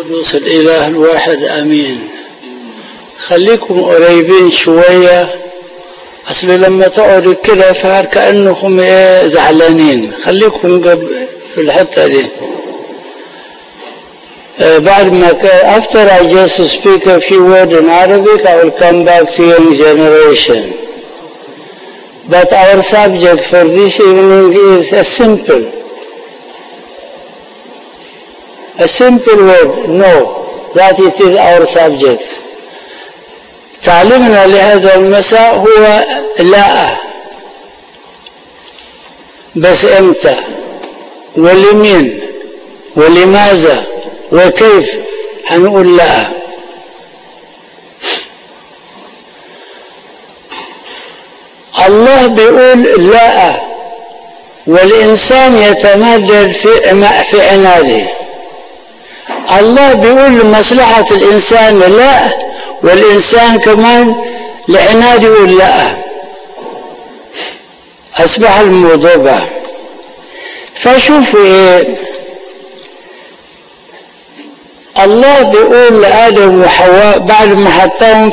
القدوس الإله الواحد آمين خليكم قريبين شوية أصل لما تقعدوا كده فهر كأنكم إيه زعلانين خليكم في الحتة دي uh, بعد ما كان after I just speak a few words in Arabic I will come back to young generation but our subject for this evening is a simple a simple word no that it is our subject تعليمنا لهذا المساء هو لا بس امتى ولمين ولماذا وكيف هنقول لا الله بيقول لا والإنسان يتمدد في في عناده الله بيقول لمصلحة الإنسان لا والإنسان كمان لعناده يقول لا أصبح الموضوع بقى فشوفوا إيه الله بيقول لآدم وحواء بعد ما حطهم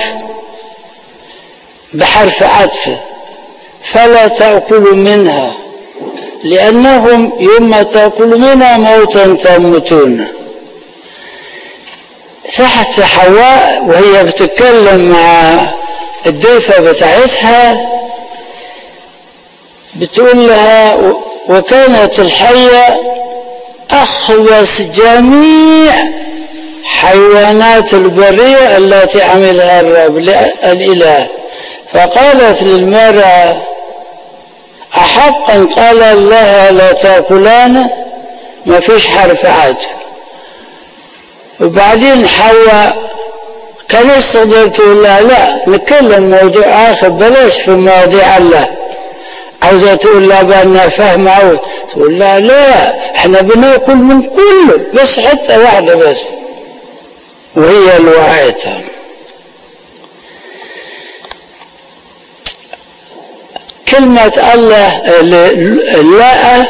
بحرف عطف فلا تأكلوا منها لأنهم يوم تأكلوا منها موتا تموتون تحت حواء وهي بتتكلم مع الضيفة بتاعتها بتقول لها وكانت الحية أخوص جميع حيوانات البرية التي عملها الرب الإله فقالت للمرأة أحقا قال الله لا تأكلان ما فيش حرف عطف وبعدين حواء كان تقدر تقول لها لا نتكلم موضوع آخر بلاش في مواضيع الله عاوزة تقول لها بأنها فاهمة عاوز تقول لها لا احنا بناكل من كله بس حتى واحدة بس وهي اللي وعيتها كلمة الله لا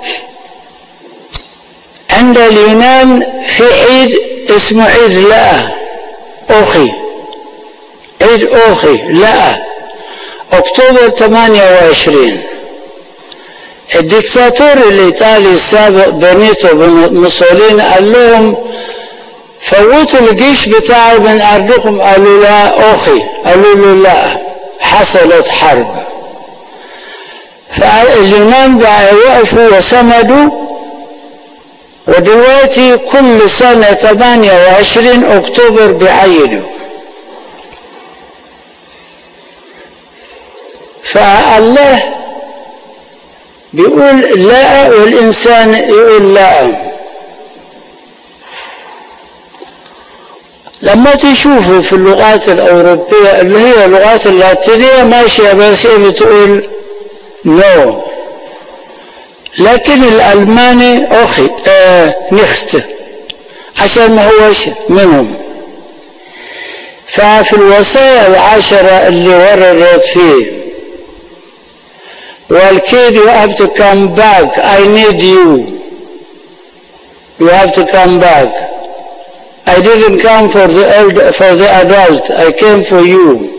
عند اليونان في عيد اسمه عيد لا أخي عيد أخي لا أكتوبر 28 الدكتاتور الإيطالي السابق بنيتو موسوليني قال لهم فوتوا الجيش بتاعي من أرضكم قالوا لا أخي قالوا له لا حصلت حرب فاليونان بقى وقفوا وسندوا ودلوقتي كل سنة 28 أكتوبر بيعيدوا فالله بيقول لا والإنسان يقول لا لما تشوفوا في اللغات الأوروبية اللي هي اللغات اللاتينية ماشية بس بتقول نو لكن الألماني أخي آه نخت عشان ما هوش منهم ففي الوصايا العشرة اللي وردت فيه والكid you have to come back I need you you have to come back I didn't come for the elder, for the adult I came for you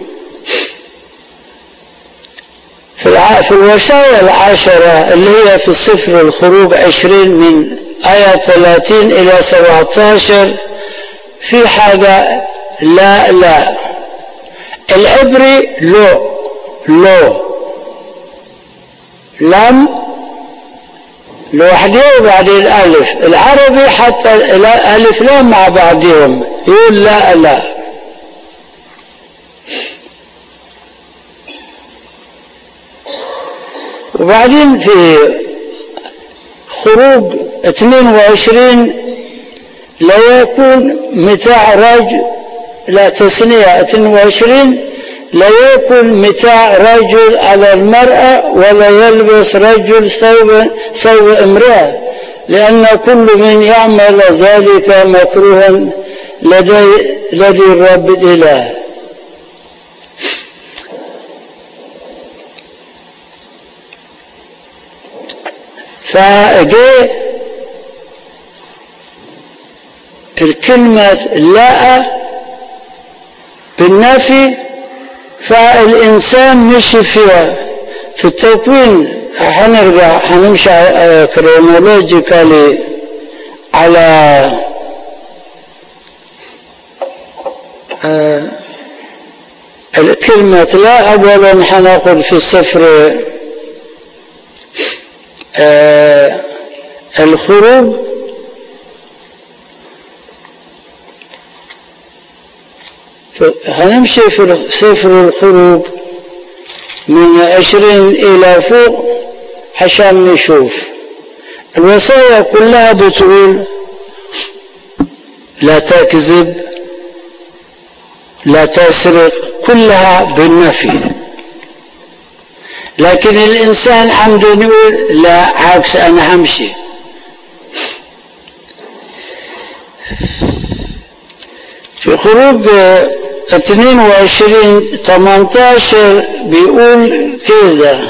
في في الوصايا العشرة اللي هي في سفر الخروج عشرين من آية 30 إلى 17 في حاجة لا لا العبري لو لو لم لوحده وبعدين ألف العربي حتى ألف لام مع بعضهم يقول لا لا وبعدين في خروج 22 لا يكون متاع رجل لا تسنية 22 لا يكون متاع رجل على المرأة ولا يلبس رجل ثوب ثوب امرأة لأن كل من يعمل ذلك مكروها لدي لدي الرب الإله فجاء الكلمة لا بالنفي فالإنسان مشي فيها في التكوين حنرجع حنمشي كرونولوجيكالي على الكلمة لا أولا حناخذ في السفر الخروج هنمشي في سفر الخروج من عشرين إلى فوق عشان نشوف الوصايا كلها بتقول لا تكذب لا تسرق كلها بالنفي لكن الإنسان عمده يقول لا عكس أنا همشي في خروج 22 18 بيقول كذا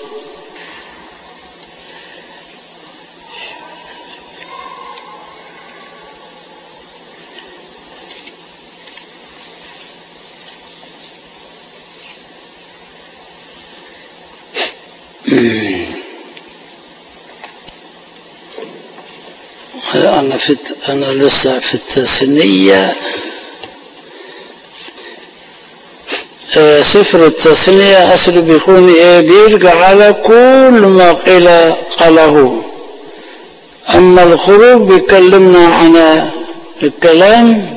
أنا في أنا لسه في التثنية سفر التثنية أصل بيكون إيه بيرجع على كل ما قيل قاله أما الخروج بيكلمنا عن الكلام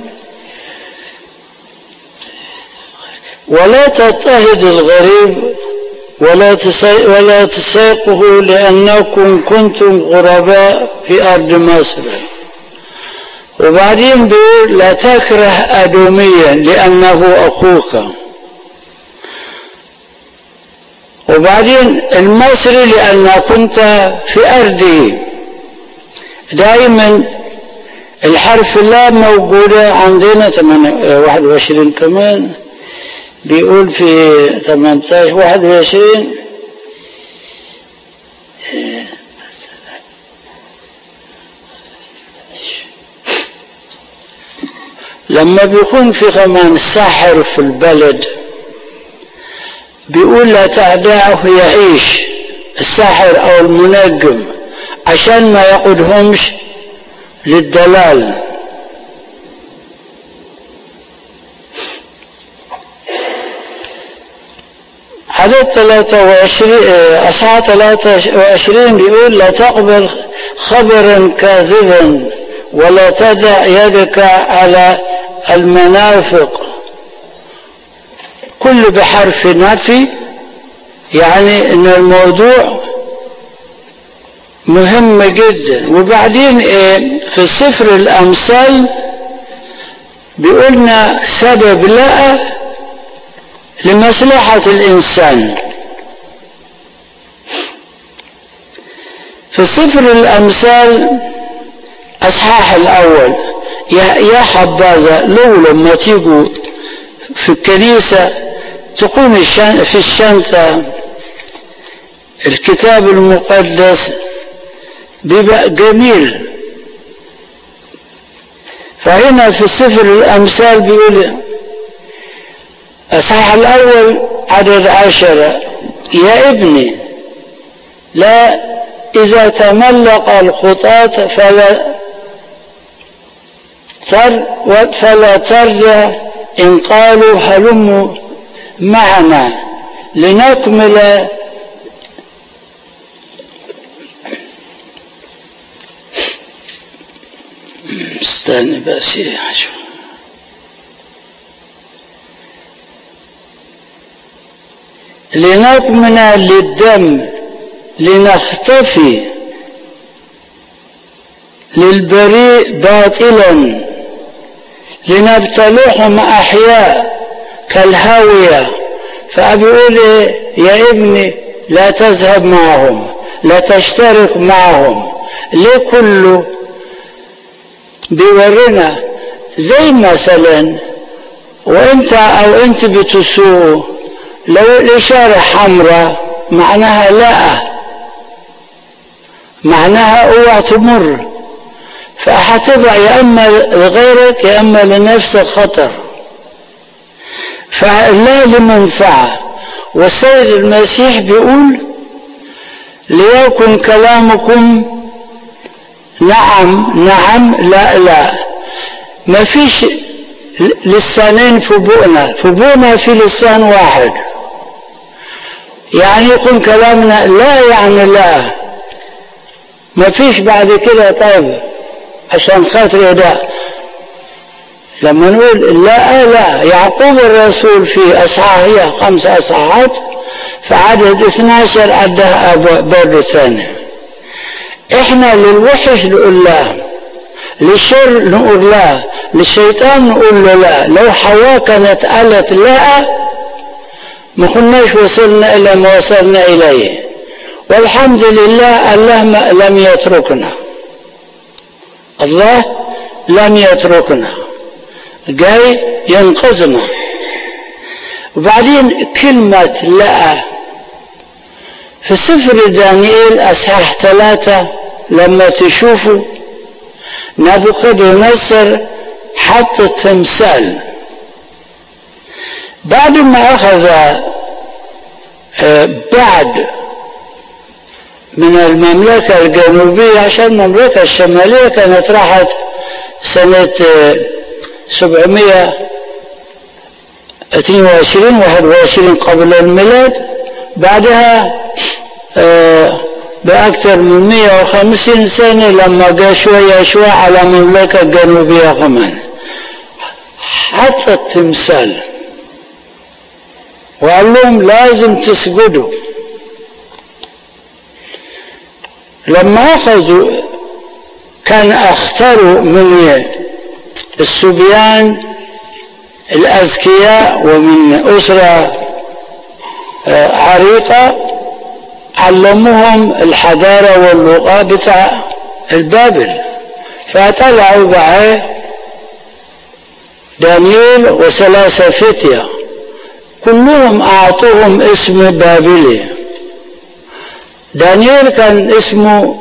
ولا تضطهد الغريب ولا ولا تساقه لأنكم كنتم غرباء في أرض مصر وبعدين بيقول لا تكره أدوميا لأنه أخوك وبعدين المصري لأنك كنت في أرضه دائما الحرف لا موجودة عندنا 21 كمان بيقول في 18 21 لما بيكون في كمان ساحر في البلد بيقول لا تعداه يعيش الساحر او المنجم عشان ما يقودهمش للدلال عدد 23 أصحى 23 بيقول لا تقبل خبرا كاذبا ولا تدع يدك على المنافق كل بحرف نفي يعني ان الموضوع مهم جدا وبعدين ايه في سفر الامثال بيقولنا سبب لا لمصلحة الإنسان في سفر الأمثال أصحاح الأول يا يا حبذا لو لما تيجوا في الكنيسة تقوم في الشنطة الكتاب المقدس بيبقى جميل فهنا في سفر الأمثال بيقول الصحيح الأول عدد عشرة يا ابني لا إذا تملق الخطاة فلا تر فلا ترجع إن قالوا هلموا معنا لنكمل استنى بس شو لنكمن للدم لنختفي للبريء باطلا لنبتلعهم أحياء كالهاوية فأبيقول يا ابني لا تذهب معهم لا تشترك معهم ليه كله بيورينا زي مثلا وانت او انت بتسوق لو الإشارة حمراء معناها لا معناها اوعى تمر فهتبقى يا اما لغيرك يا اما لنفسك خطر فلا لمنفعه والسيد المسيح بيقول ليكن كلامكم نعم نعم لا لا ما فيش لسانين في بؤنا في بؤنا في لسان واحد يعني يكون كلامنا لا يعني لا ما فيش بعد كده طيب عشان خاطر ده لما نقول لا لا يعقوب الرسول في أصحاح هي خمس أصحاحات في عدد 12 عدها برضه ثاني احنا للوحش نقول لا للشر نقول لا للشيطان نقول له لا لو حواء كانت قالت لا ما كناش وصلنا إلى ما وصلنا إليه والحمد لله الله لم يتركنا الله لم يتركنا جاي ينقذنا وبعدين كلمة لا في سفر دانيال أصحاح ثلاثة لما تشوفوا نبوخذ نصر حط التمثال بعد ما أخذ بعد من المملكة الجنوبية عشان المملكة الشمالية كانت راحت سنة 722 21 قبل الميلاد بعدها بأكثر من 150 سنة لما جاء شوية شوية على المملكة الجنوبية كمان حط التمثال وقال لهم لازم تسجدوا لما أخذوا كان اختاروا من الصبيان الأذكياء ومن أسرة عريقة علموهم الحضارة واللغة بتاع البابل فطلعوا بقى دانيال وثلاثة فتية كلهم أعطوهم اسم بابلي دانيال كان اسمه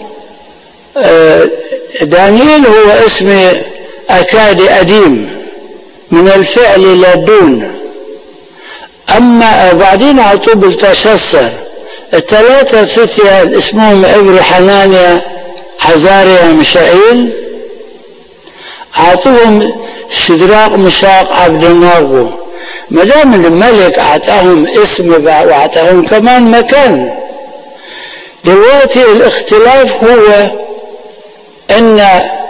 دانيال هو اسم أكاد أديم من الفعل لدون أما بعدين أعطوه بالتشسر الثلاثة فتية اسمهم عبري حنانيا حزاريا مشائيل أعطوهم شدراق مشاق عبد الناغو ما دام الملك أعطاهم اسم وأعطاهم كمان مكان دلوقتي الاختلاف هو أن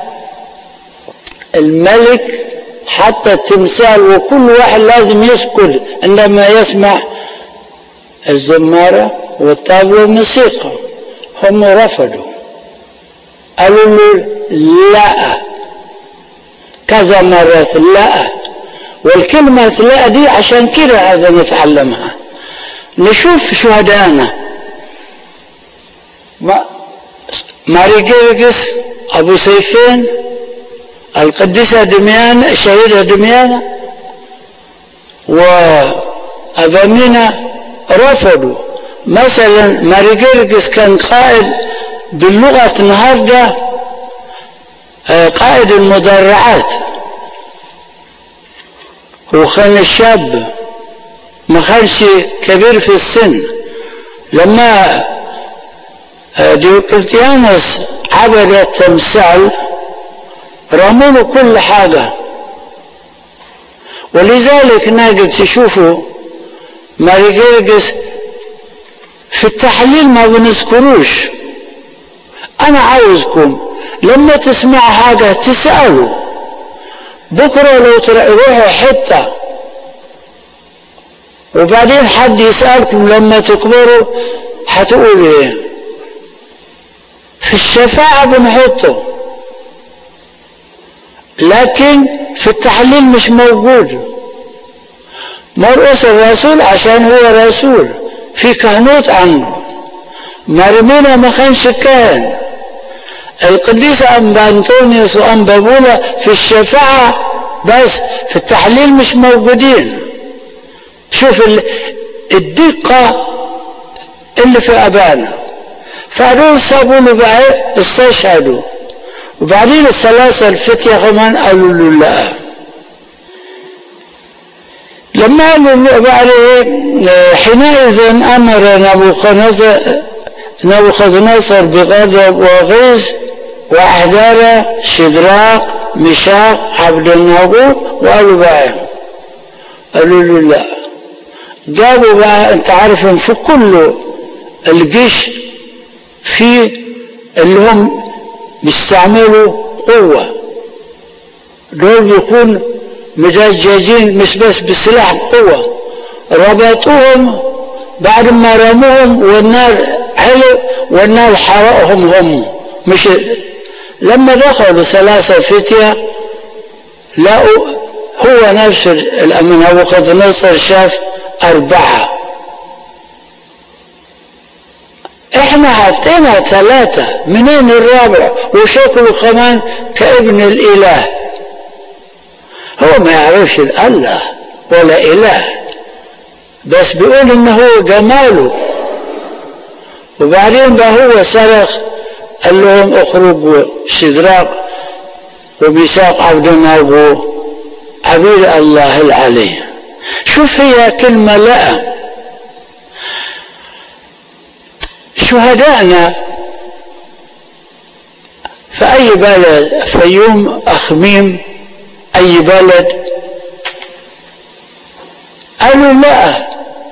الملك حتى التمثال وكل واحد لازم يسكت عندما يسمع الزمارة والطابلة والموسيقى هم رفضوا قالوا له لا كذا مرة لا والكلمة لا دي عشان كده هذا نتعلمها نشوف شهدانا ما ماري جيرجس أبو سيفين القديسة دميانة الشهيدة دميانة وأبامينا رفضوا مثلا ماري جيرجس كان قائد باللغة النهاردة قائد المدرعات وكان الشاب ما كانش كبير في السن لما ديوكلتيانوس عبد التمثال رموا له كل حاجة ولذلك نجد تشوفوا ماريجيرجس في التحليل ما بنذكروش أنا عاوزكم لما تسمعوا حاجة تسألوا بكرة لو تروحوا حتة وبعدين حد يسألكم لما تكبروا هتقولوا ايه في الشفاعة بنحطه لكن في التحليل مش موجود مرقس الرسول عشان هو رسول في كهنوت عنه مرمينا ما كانش كاهن القديس أنبا أنطونيوس وأنبا بولا في الشفاعة بس في التحليل مش موجودين شوف الدقة اللي في أبانا فدول سابوا له بقى استشهدوا وبعدين الثلاثة الفتية كمان قالوا له لا لما قالوا بعد حينئذ أمر نبوخذ نبوخذ بغضب وغيظ وأحضر شدراق مشاق عبد الناغور وقالوا بقى قالوا له لا جابوا بقى انت عارف في كل الجيش في اللي هم بيستعملوا قوة دول بيكون مجججين مش بس بسلاح قوة ربطوهم بعد ما رموهم والنار علو والنار حرقهم هم مش لما دخلوا ثلاثة فتية لقوا هو نفس من أبو نصر شاف أربعة احنا حطينا ثلاثة منين الرابع وشكله كمان كابن الإله هو ما يعرفش الله ولا إله بس بيقول إنه هو جماله وبعدين بقى هو صرخ قال لهم اخرجوا شدراق وميثاق عبد النابو عبيد الله العلي شوف هي كلمة لا شهدائنا في أي بلد فيوم أخميم أي بلد قالوا لا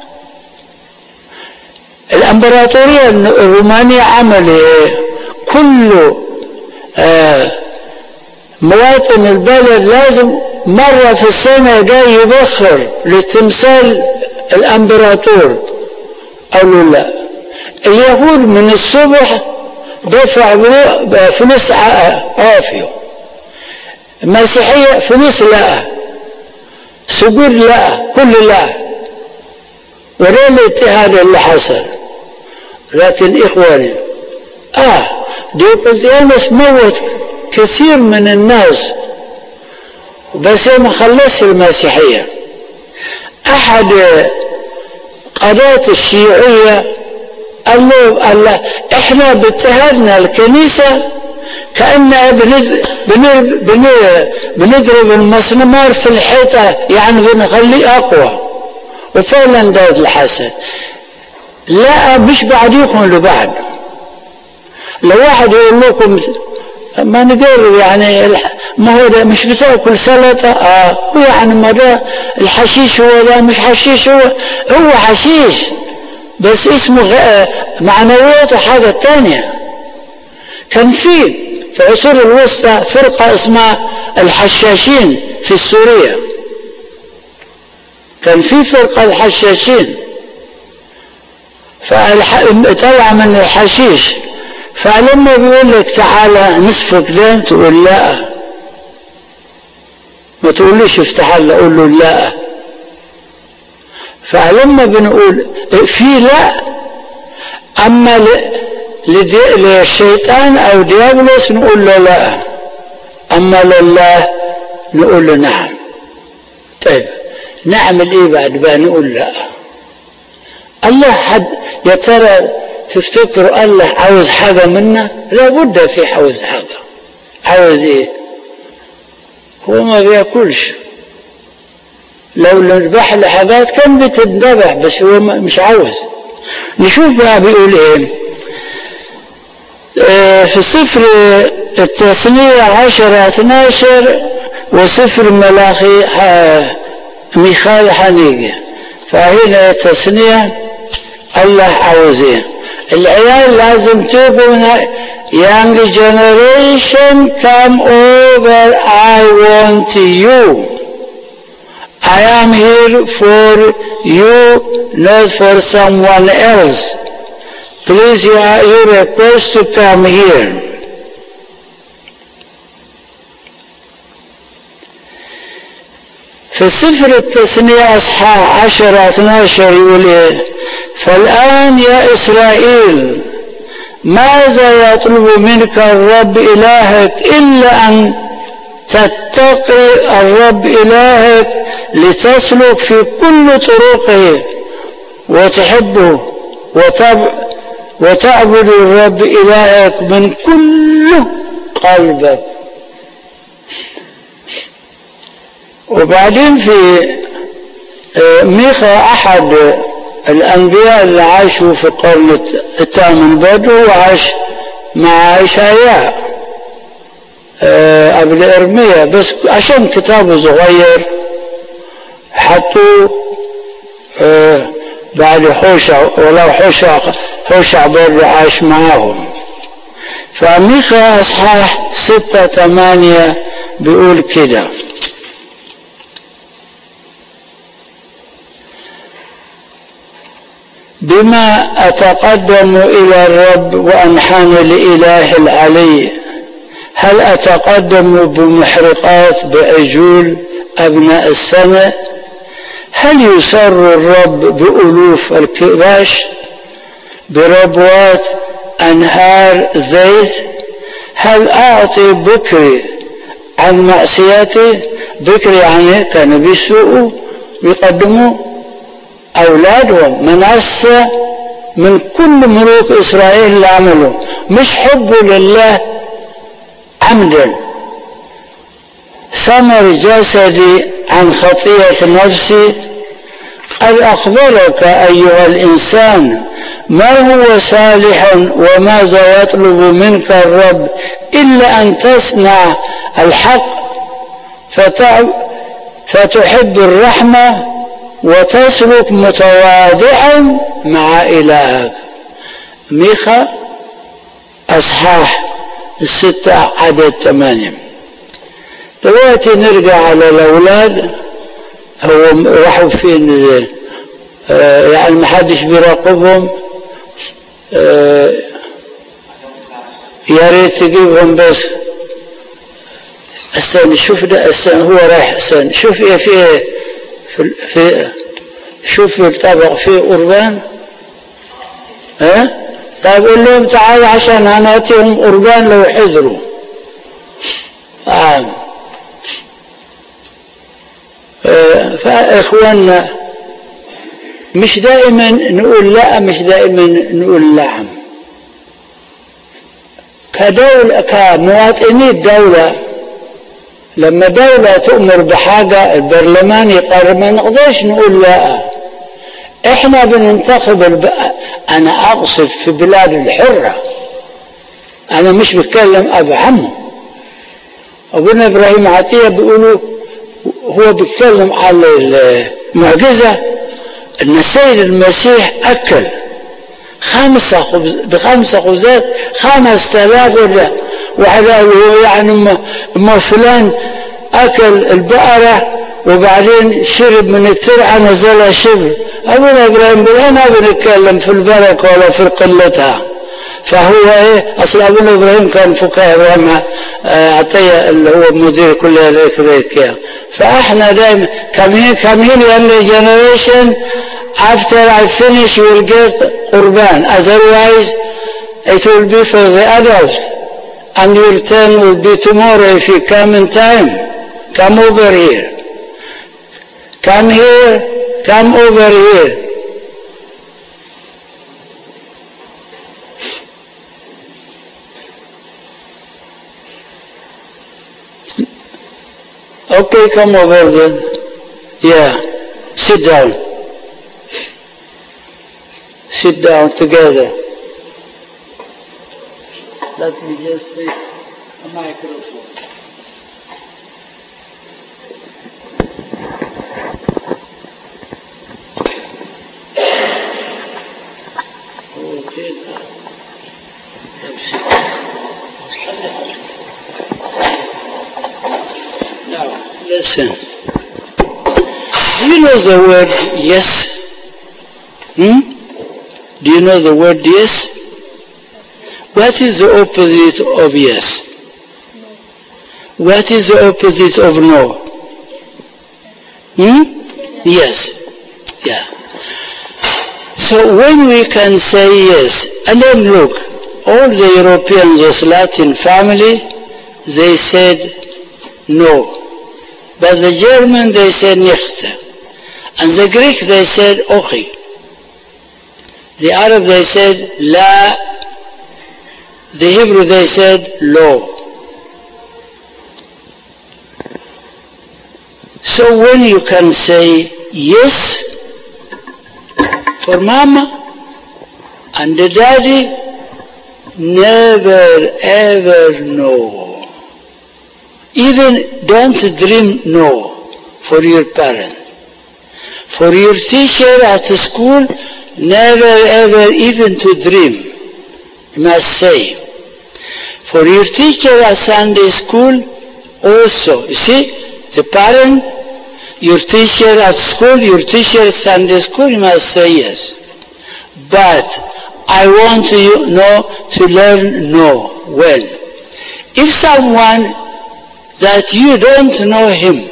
الامبراطورية الرومانية عمل كل آه مواطن البلد لازم مرة في السنة جاي يبخر لتمثال الامبراطور قالوا لا اليهود من الصبح دفع فلوس عافية المسيحية فلوس لا سجود لا كل لا ولا الاجتهاد اللي حصل لكن إخواني آه ديوقلتيانوس موت كثير من الناس بس ما خلصش المسيحية أحد قادات الشيوعية قال له قال له احنا باجتهادنا الكنيسة كأننا بنضرب المسمار في الحيطة يعني بنخليه أقوى وفعلا ده الحسد لا مش بعديكم لبعد لو واحد يقول لكم ما ندير يعني ما هو ده مش بتاكل سلطة اه هو يعني ما ده الحشيش هو ده مش حشيش هو هو حشيش بس اسمه معنوياته حاجة تانية كان في في العصور الوسطى فرقة اسمها الحشاشين في سوريا كان في فرقة الحشاشين فطلع من الحشيش فلما بيقول لك تعالى نصفك دين تقول لا ما تقوليش افتح الله قول له لا فلما بنقول في لا اما للشيطان او ديابلوس نقول له لا اما لله نقول له نعم طيب نعمل ايه بعد بقى نقول لا الله حد يا ترى تفتكروا الله عاوز حاجة منا لابد في عاوز حاجة عاوز ايه هو ما بياكلش لو نذبح له حاجات كان بتتذبح بس هو مش عاوز نشوف بقى بيقول ايه اه في سفر التثنية عشرة 12 وسفر ملاخي ميخال حنيجي فهنا التثنية الله عاوزين العيال لازم تبقوا young generation come over I want you I am here for you not for someone else please you are you request to come here في سفر التثنية أصحاح عشرة 12 يقول إيه فالآن يا إسرائيل ماذا يطلب منك الرب إلهك إلا أن تتقي الرب إلهك لتسلك في كل طرقه وتحبه وتب وتعبد الرب إلهك من كل قلبك وبعدين في ميخا أحد الأنبياء اللي عاشوا في القرن الثامن برضه وعاش مع إشعياء قبل إرميا بس عشان كتابه صغير حطوه بعد حوشع ولو حوشع حوشع برضه عاش معاهم فميخا اصحاح ستة ثمانية بيقول كده بما أتقدم إلى الرب وأنحني لإله العلي هل أتقدم بمحرقات بعجول أبناء السنة هل يسر الرب بألوف الكباش بربوات أنهار زيت هل أعطي بكري عن معصيتي بكري يعني كانوا بيسوقوا بيقدموا أولادهم منصة من كل ملوك إسرائيل اللي عملوا مش حبه لله عمدا ثمر جسدي عن خطيئة نفسي قد أخبرك أيها الإنسان ما هو صالح وماذا يطلب منك الرب إلا أن تصنع الحق فتحب الرحمة وتسلك متواضعا مع إلهك ميخا أصحاح الستة عدد ثمانية دلوقتي نرجع على الأولاد هو راحوا فين آه يعني ما حدش بيراقبهم آه يا ريت تجيبهم بس استنى شوف ده استنى هو رايح استنى شوف ايه في ايه في, في شوف الطبق فيه قربان ها أه؟ طيب قول لهم تعالوا عشان هنعطيهم قربان لو حضروا آه. آه فإخواننا مش دائما نقول لا مش دائما نقول نعم كدولة كمواطني الدولة لما دولة تؤمر بحاجة البرلمان يقرر ما نقدرش نقول لا احنا بننتخب الب... انا اقصد في بلاد الحرة انا مش بتكلم ابو عمه ابونا ابراهيم عطية بيقولوا هو بيتكلم على المعجزة ان السيد المسيح اكل خمسة خبز بخمسة خبزات خمس تلاف ولا وعلى يعني ما فلان اكل البقرة وبعدين شرب من الترعة نزلها شبر أبونا إبراهيم بالله ما بنتكلم في البركة ولا في قلتها فهو ايه اصل ابونا ابراهيم كان فقهاء ابراهيم عطيه اللي هو مدير كليه الافريقيا فاحنا دايما كم كم yearly generation after I finish you will get qurban otherwise it will be for the adults and your turn will be tomorrow if you come in time come over here come here come over here Okay, come over then. Yeah, sit down. Sit down together. Let me just take a microphone. Okay, now. Now, listen. Do you know the word yes? Hmm? Do you know the word yes? What is the opposite of yes? What is the opposite of no? Hmm? Yes. Yeah. So when we can say yes, and then look, all the Europeans, this Latin family, they said no. But the German, they said nicht. And the Greek, they said ochi. The Arab, they said la. The Hebrew, they said lo. So when you can say yes for mama and the daddy, never ever no. Even don't dream no for your parent. For your teacher at school, never ever even to dream. You must say. For your teacher at Sunday school, also. You see, the parent, your teacher at school, your teacher at Sunday school, you must say yes. But I want to know, to learn no. Well, if someone that you don't know him,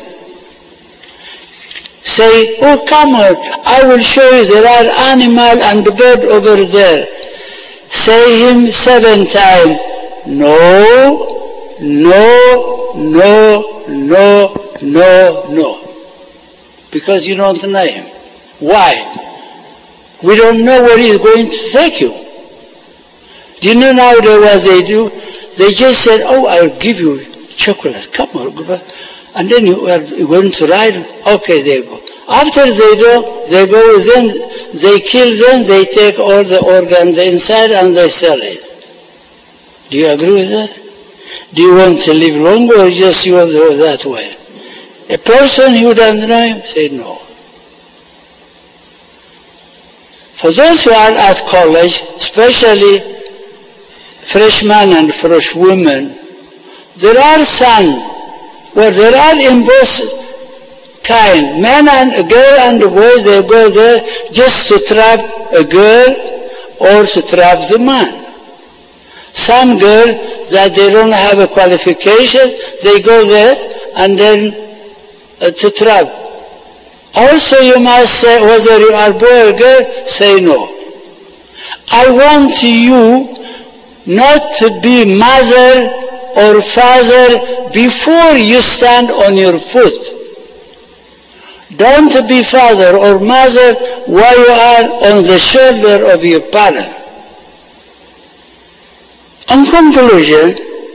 say, oh come on, I will show you there are animal and bird over there. Say him seven times, no, no, no, no, no, no. Because you don't know him. Why? We don't know where he's going to take you. Do you know nowadays what they do? They just said, oh, I'll give you chocolate. Come on, go back. And then you are going to ride. Okay, there you go. After they do, they go with them, they kill them, they take all the organs inside and they sell it. Do you agree with that? Do you want to live longer or just you want to go that way? A person who doesn't know him, say no. For those who are at college, especially freshmen and fresh women, there are some where there are in both kind, men and a girl and boys, they go there just to trap a girl or to trap the man. Some girl that they don't have a qualification, they go there and then uh, to trap. Also you must say whether you are boy or girl, say no. I want you not to be mother or father before you stand on your foot. Don't be father or mother while you are on the shoulder of your parent. In conclusion,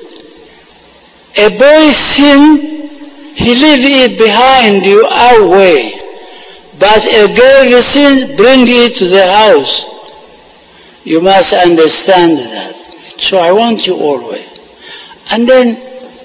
a boy sin, he leave it behind you away. But a girl sin, bring it to the house. You must understand that. So I want you always. And then,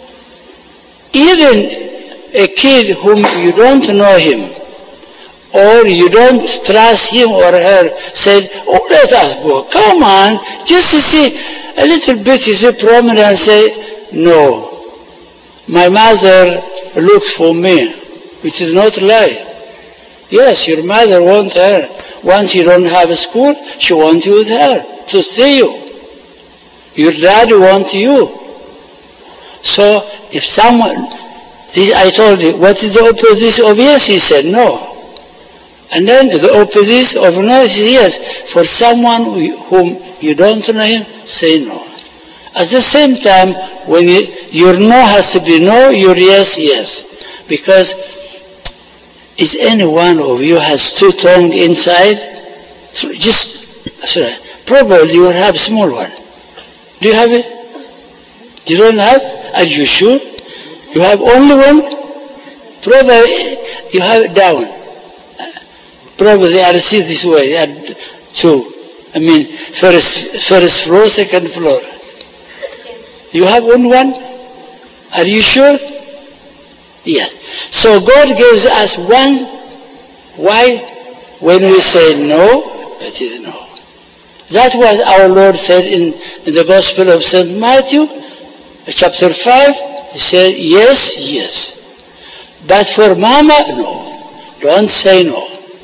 even a kid whom you don't know him, or you don't trust him or her, said, oh, let us go. Come on, just to see a little bit is a prominent say, no. My mother looked for me, which is not lie. Yes, your mother wants her. Once you don't have a school, she wants you with her to see you. Your daddy wants you. So if someone, this I told you, what is the opposite of yes? He said no. And then the opposite of no is yes. For someone whom you don't know him, say no. At the same time, when you, your no has to be no, your yes, yes. Because is any one of you has two tongue inside? Just, sorry, probably you will have small one. Do you have it? You don't have? Are you sure? You have only one? Probably you have it down. Probably they are see this way. They are two. I mean, first, first floor, second floor. You have only one? Are you sure? Yes. So God gives us one. Why? When we say no, it is no. That was our Lord said in, in the Gospel of St. Matthew, chapter 5. He said, yes, yes. But for mama, no. Don't say no.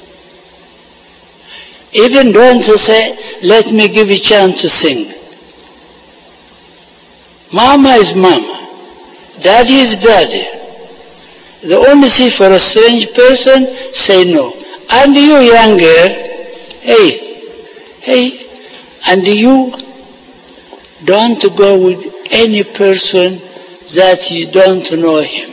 Even don't say, let me give you a chance to sing. Mama is mama. Daddy is daddy. The only thing for a strange person, say no. And you younger, hey, hey, and you don't go with any person that you don't know him.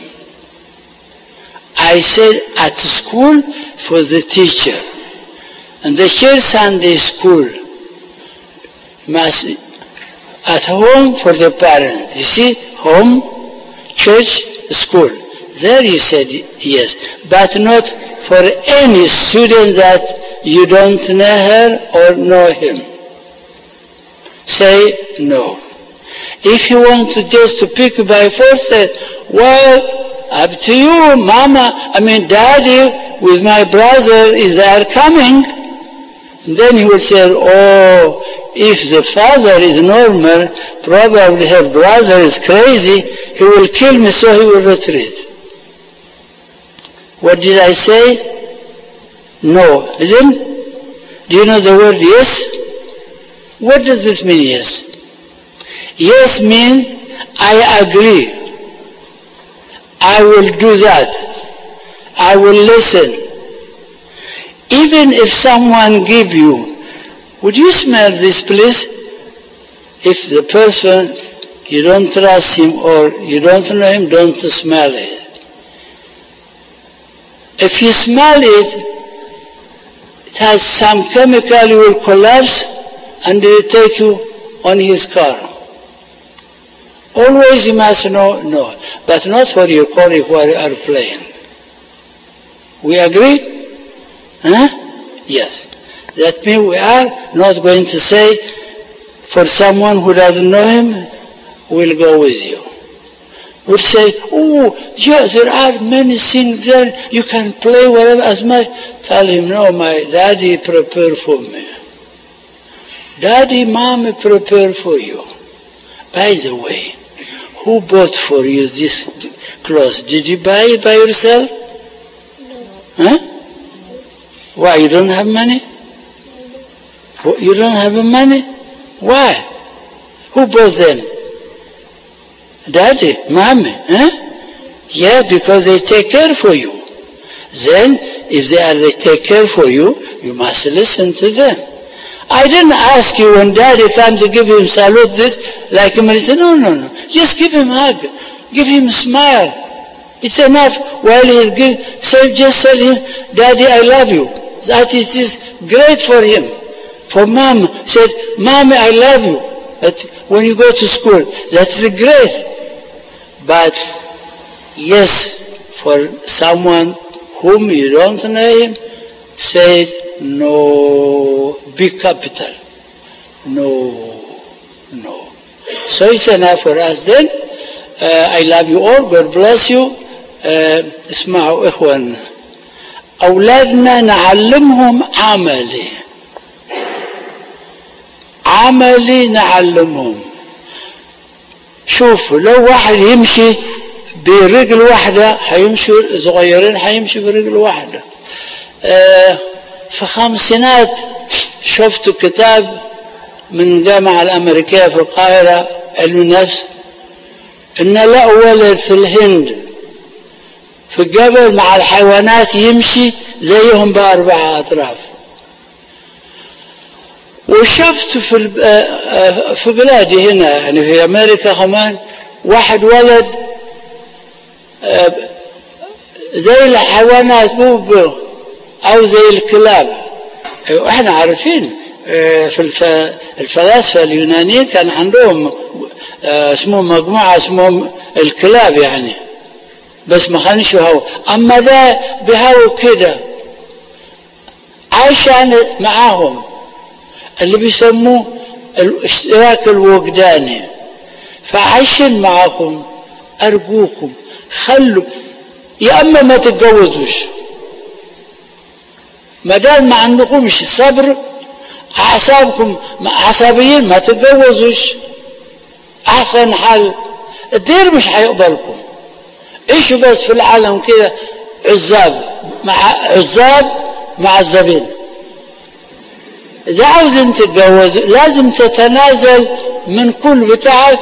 I said at school for the teacher. And the church Sunday school must at home for the parent. You see, home, church, school. There you said yes, but not for any student that you don't know her or know him. Say no. If you want to just to pick by force, say, well, up to you, mama, I mean daddy with my brother is are coming. And then he will say, oh, if the father is normal, probably her brother is crazy, he will kill me, so he will retreat. What did I say? No, isn't? Do you know the word yes? What does this mean, yes? Yes mean I agree. I will do that. I will listen. Even if someone give you, would you smell this please? If the person you don't trust him or you don't know him, don't smell it. If you smell it, it has some chemical, you will collapse and they will take you on his car. Always you must know, no, but not for your colleague who are airplane. We agree? Huh? Yes. That means we are not going to say for someone who doesn't know him, we'll go with you. We'll say, oh, yeah, there are many things there. You can play whatever as much. Tell him, no, my daddy prepared for me. Daddy, mommy prepared for you. By the way, who bought for you this clothes? Did you buy it by yourself? No. Huh? Why, you don't have money? You don't have money? Why? Who bought them? Daddy, mommy, huh? Yeah, because they take care for you. Then, if they are they take care for you, you must listen to them. I didn't ask you when daddy comes to give him salute this, like him, and he said, no, no, no. Just give him a hug. Give him a smile. It's enough while he's giving, so just tell him, daddy, I love you. That it is great for him. For mom said, mommy, I love you. That when you go to school, that's great. But yes, for someone whom you don't know him, say no, big capital. No, no. So it's enough for us then. Uh, I love you all. God bless you. Uh, اسمعوا إخوان أولادنا نعلمهم عملي عملي نعلمهم شوف لو واحد يمشي برجل واحدة حيمشوا صغيرين حيمشوا برجل واحدة آه في خمسينات شفت كتاب من الجامعة الأمريكية في القاهرة علم النفس إن لا ولد في الهند في الجبل مع الحيوانات يمشي زيهم بأربع أطراف وشفت في في بلادي هنا يعني في أمريكا كمان واحد ولد زي الحيوانات مو أو زي الكلاب احنا عارفين في الفلاسفة اليونانيين كان عندهم اسمهم مجموعة اسمهم الكلاب يعني بس ما كانش هو أما ده بهو كده عايشان معاهم اللي بيسموه الاشتراك الوجداني فعايشين معاكم أرجوكم خلوا يا أما ما تتجوزوش ما دام ما عندكمش صبر أعصابكم عصبيين ما تتجوزوش أحسن حل الدير مش هيقبلكم عيشوا بس في العالم كده عزاب مع عزاب معذبين إذا عاوز أنت تتجوز لازم تتنازل من كل بتاعك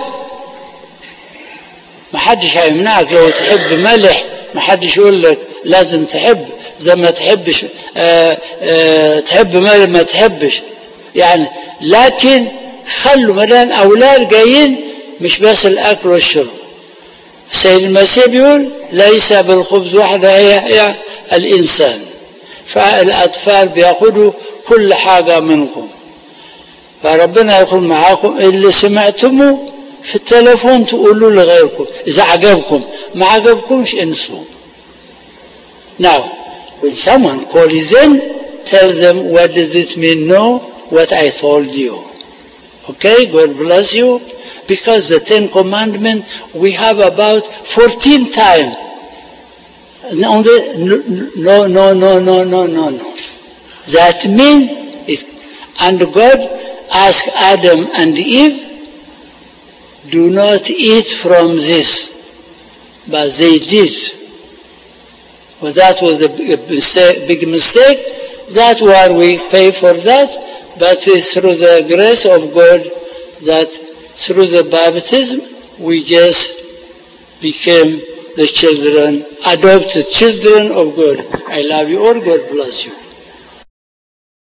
ما حدش هيمنعك لو تحب ملح ما حدش يقول لك لازم تحب زي ما تحبش آآ آآ تحب ملح ما تحبش يعني لكن خلوا مدام أولاد جايين مش بس الأكل والشرب السيد المسيح بيقول ليس بالخبز وحده يحيى الإنسان فالأطفال بياخدوا كل حاجة منكم فربنا يقول معاكم اللي سمعتموه في التلفون تقولوا لغيركم إذا عجبكم ما عجبكمش انسوا Now, when someone calls in, tell them what does it mean no, what I told you. Okay, God bless you. Because the Ten Commandments, we have about 14 times. On the, no, no, no, no, no, no, no. That means, it, and God asked Adam and Eve, do not eat from this. But they did. Well, that was a big mistake, big mistake. That one we pay for that, but it's through the grace of God that through the baptism we just became the children, adopted children of God. I love you all. God bless you.